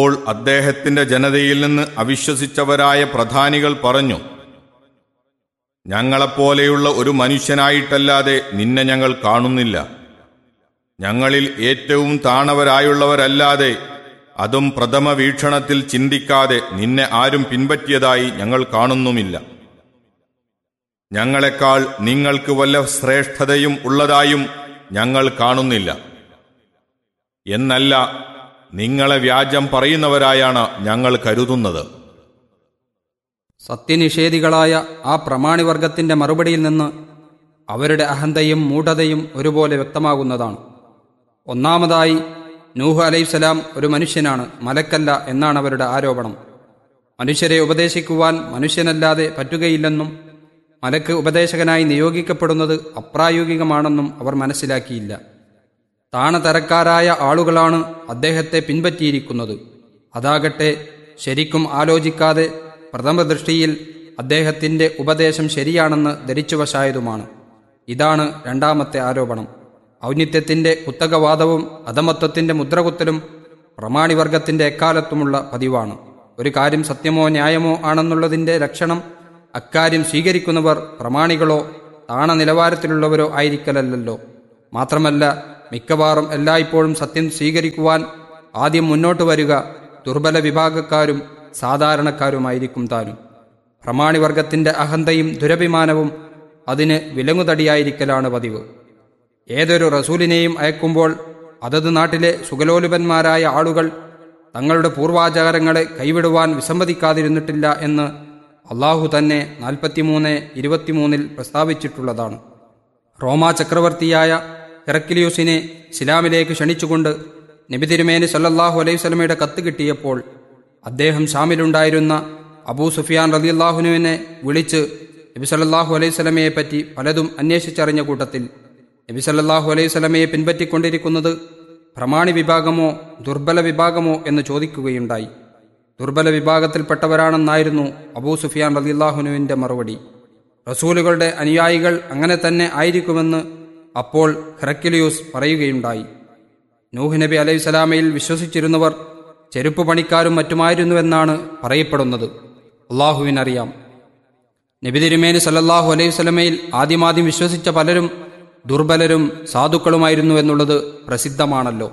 അപ്പോൾ അദ്ദേഹത്തിന്റെ ജനതയിൽ നിന്ന് അവിശ്വസിച്ചവരായ പ്രധാനികൾ പറഞ്ഞു ഞങ്ങളെപ്പോലെയുള്ള ഒരു മനുഷ്യനായിട്ടല്ലാതെ നിന്നെ ഞങ്ങൾ കാണുന്നില്ല ഞങ്ങളിൽ ഏറ്റവും താണവരായുള്ളവരല്ലാതെ അതും പ്രഥമ വീക്ഷണത്തിൽ ചിന്തിക്കാതെ നിന്നെ ആരും പിൻപറ്റിയതായി ഞങ്ങൾ കാണുന്നുമില്ല ഞങ്ങളെക്കാൾ നിങ്ങൾക്ക് വല്ല ശ്രേഷ്ഠതയും ഉള്ളതായും ഞങ്ങൾ കാണുന്നില്ല എന്നല്ല നിങ്ങളെ വ്യാജം പറയുന്നവരായാണ് ഞങ്ങൾ കരുതുന്നത് സത്യനിഷേധികളായ ആ പ്രമാണിവർഗത്തിന്റെ മറുപടിയിൽ നിന്ന് അവരുടെ അഹന്തയും മൂഢതയും ഒരുപോലെ വ്യക്തമാകുന്നതാണ് ഒന്നാമതായി നൂഹ് അലൈഹിസ്സലാം ഒരു മനുഷ്യനാണ് മലക്കല്ല എന്നാണ് അവരുടെ ആരോപണം മനുഷ്യരെ ഉപദേശിക്കുവാൻ മനുഷ്യനല്ലാതെ പറ്റുകയില്ലെന്നും മലക്ക് ഉപദേശകനായി നിയോഗിക്കപ്പെടുന്നത് അപ്രായോഗികമാണെന്നും അവർ മനസ്സിലാക്കിയില്ല താണതരക്കാരായ ആളുകളാണ് അദ്ദേഹത്തെ പിൻപറ്റിയിരിക്കുന്നത് അതാകട്ടെ ശരിക്കും ആലോചിക്കാതെ പ്രഥമ ദൃഷ്ടിയിൽ അദ്ദേഹത്തിന്റെ ഉപദേശം ശരിയാണെന്ന് ധരിച്ചുവശായതുമാണ് ഇതാണ് രണ്ടാമത്തെ ആരോപണം ഔന്നിത്യത്തിന്റെ കുത്തകവാദവും അധമത്വത്തിന്റെ മുദ്രകുത്തലും പ്രമാണിവർഗത്തിന്റെ എക്കാലത്തുമുള്ള പതിവാണ് ഒരു കാര്യം സത്യമോ ന്യായമോ ആണെന്നുള്ളതിന്റെ ലക്ഷണം അക്കാര്യം സ്വീകരിക്കുന്നവർ പ്രമാണികളോ താണ നിലവാരത്തിലുള്ളവരോ ആയിരിക്കലല്ലോ മാത്രമല്ല മിക്കവാറും എല്ലായ്പ്പോഴും സത്യം സ്വീകരിക്കുവാൻ ആദ്യം മുന്നോട്ട് വരിക ദുർബല വിഭാഗക്കാരും സാധാരണക്കാരുമായിരിക്കും താനും പ്രമാണിവർഗത്തിന്റെ അഹന്തയും ദുരഭിമാനവും അതിന് വിലങ്ങുതടിയായിരിക്കലാണ് പതിവ് ഏതൊരു റസൂലിനെയും അയക്കുമ്പോൾ അതത് നാട്ടിലെ സുഗലോലുപന്മാരായ ആളുകൾ തങ്ങളുടെ പൂർവാചാരങ്ങളെ കൈവിടുവാൻ വിസമ്മതിക്കാതിരുന്നിട്ടില്ല എന്ന് അള്ളാഹു തന്നെ നാൽപ്പത്തിമൂന്ന് ഇരുപത്തിമൂന്നിൽ പ്രസ്താവിച്ചിട്ടുള്ളതാണ് റോമാ ചക്രവർത്തിയായ ഹെറക്കിലിയൂസിനെ ഇസ്ലാമിലേക്ക് ക്ഷണിച്ചുകൊണ്ട് നബി തിരുമേനി സല്ലല്ലാഹു അലൈഹി സ്വലമയുടെ കത്ത് കിട്ടിയപ്പോൾ അദ്ദേഹം ഷാമിലുണ്ടായിരുന്ന അബൂ സുഫിയാൻ റലിയല്ലാഹുനുവിനെ വിളിച്ച് നബി സല്ലല്ലാഹു അലൈഹി സ്വലമയെ പറ്റി പലതും അന്വേഷിച്ചറിഞ്ഞ കൂട്ടത്തിൽ നബി സല്ലല്ലാഹു അലൈഹി സ്വലമയെ പിൻപറ്റിക്കൊണ്ടിരിക്കുന്നത് പ്രമാണി വിഭാഗമോ ദുർബല വിഭാഗമോ എന്ന് ചോദിക്കുകയുണ്ടായി ദുർബല വിഭാഗത്തിൽപ്പെട്ടവരാണെന്നായിരുന്നു അബൂ സുഫിയാൻ റലിയല്ലാഹുനുവിന്റെ മറുപടി റസൂലുകളുടെ അനുയായികൾ അങ്ങനെ തന്നെ ആയിരിക്കുമെന്ന് അപ്പോൾ ഹെറക്കിലിയൂസ് പറയുകയുണ്ടായി നൂഹ് നബി അലൈഹി സ്വലാമയിൽ വിശ്വസിച്ചിരുന്നവർ ചെരുപ്പ് പണിക്കാരും മറ്റുമായിരുന്നുവെന്നാണ് പറയപ്പെടുന്നത് അള്ളാഹുവിനറിയാം നബി തിരുമേനി സല്ലല്ലാഹു അലൈഹി സ്വലമയിൽ ആദ്യമാദ്യം വിശ്വസിച്ച പലരും ദുർബലരും സാധുക്കളുമായിരുന്നുവെന്നുള്ളത് പ്രസിദ്ധമാണല്ലോ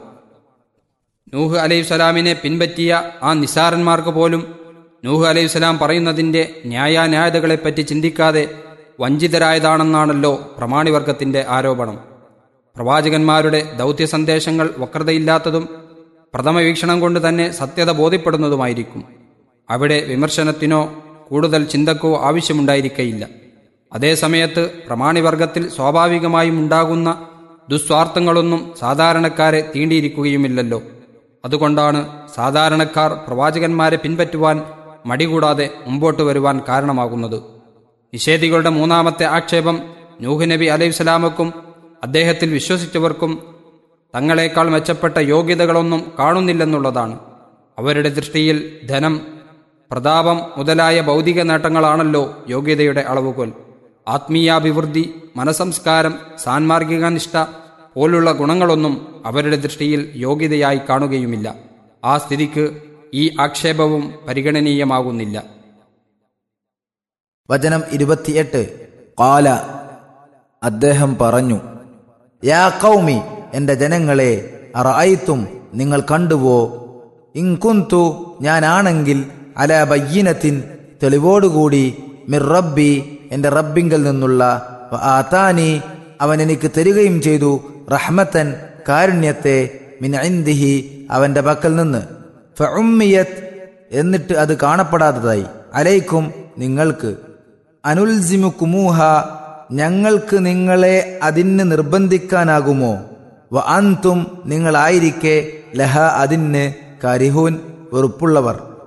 നൂഹ് അലൈഹി സ്വലാമിനെ പിൻപറ്റിയ ആ നിസാരന്മാർക്ക് പോലും നൂഹ് അലൈഹി സ്വലാം പറയുന്നതിന്റെ ന്യായാന്യായതകളെപ്പറ്റി ചിന്തിക്കാതെ വഞ്ചിതരായതാണെന്നാണല്ലോ പ്രമാണിവർഗത്തിന്റെ ആരോപണം പ്രവാചകന്മാരുടെ ദൗത്യ സന്ദേശങ്ങൾ വക്രതയില്ലാത്തതും പ്രഥമ വീക്ഷണം കൊണ്ട് തന്നെ സത്യത ബോധ്യപ്പെടുന്നതുമായിരിക്കും അവിടെ വിമർശനത്തിനോ കൂടുതൽ ചിന്തക്കോ ആവശ്യമുണ്ടായിരിക്കയില്ല അതേസമയത്ത് പ്രമാണിവർഗത്തിൽ സ്വാഭാവികമായും ഉണ്ടാകുന്ന ദുസ്വാർത്ഥങ്ങളൊന്നും സാധാരണക്കാരെ തീണ്ടിയിരിക്കുകയുമില്ലല്ലോ അതുകൊണ്ടാണ് സാധാരണക്കാർ പ്രവാചകന്മാരെ പിൻപറ്റുവാൻ മടികൂടാതെ മുമ്പോട്ട് വരുവാൻ കാരണമാകുന്നത് നിഷേധികളുടെ മൂന്നാമത്തെ ആക്ഷേപം നൂഹ് നബി അലൈഹി സ്വലാമക്കും അദ്ദേഹത്തിൽ വിശ്വസിച്ചവർക്കും തങ്ങളെക്കാൾ മെച്ചപ്പെട്ട യോഗ്യതകളൊന്നും കാണുന്നില്ലെന്നുള്ളതാണ് അവരുടെ ദൃഷ്ടിയിൽ ധനം പ്രതാപം മുതലായ ഭൗതിക നേട്ടങ്ങളാണല്ലോ യോഗ്യതയുടെ അളവുകോൽ ആത്മീയാഭിവൃദ്ധി മനസംസ്കാരം സാൻമാർഗിക നിഷ്ഠ പോലുള്ള ഗുണങ്ങളൊന്നും അവരുടെ ദൃഷ്ടിയിൽ യോഗ്യതയായി കാണുകയുമില്ല ആ സ്ഥിതിക്ക് ഈ ആക്ഷേപവും പരിഗണനീയമാകുന്നില്ല വചനം ഇരുപത്തിയെട്ട് കാല അദ്ദേഹം പറഞ്ഞു യാ കൗമി എന്റെ ജനങ്ങളെ അറഅയ്ത്തും നിങ്ങൾ കണ്ടുവോ ഇൻകുന്തു ഞാനാണെങ്കിൽ അല ബയ്യനത്തിൻ തെളിവോടുകൂടി മിർ റബ്ബി എന്റെ റബ്ബിങ്കൽ നിന്നുള്ള വ ആതാനി അവൻ എനിക്ക് തരികയും ചെയ്തു റഹ്മത്തൻ കാരുണ്യത്തെ മിൻ ഇന്ദിഹി അവന്റെ പക്കൽ നിന്ന് ഫഉമ്മിയത് എന്നിട്ട് അത് കാണപ്പെടാത്തതായി അലൈക്കും നിങ്ങൾക്ക് അനുൽസിമുക്കുമൂഹ ഞങ്ങൾക്ക് നിങ്ങളെ അതിന് നിർബന്ധിക്കാനാകുമോ വ അന്തും നിങ്ങളായിരിക്കെ ലഹ അതിന് കരിഹൂൻ വെറുപ്പുള്ളവർ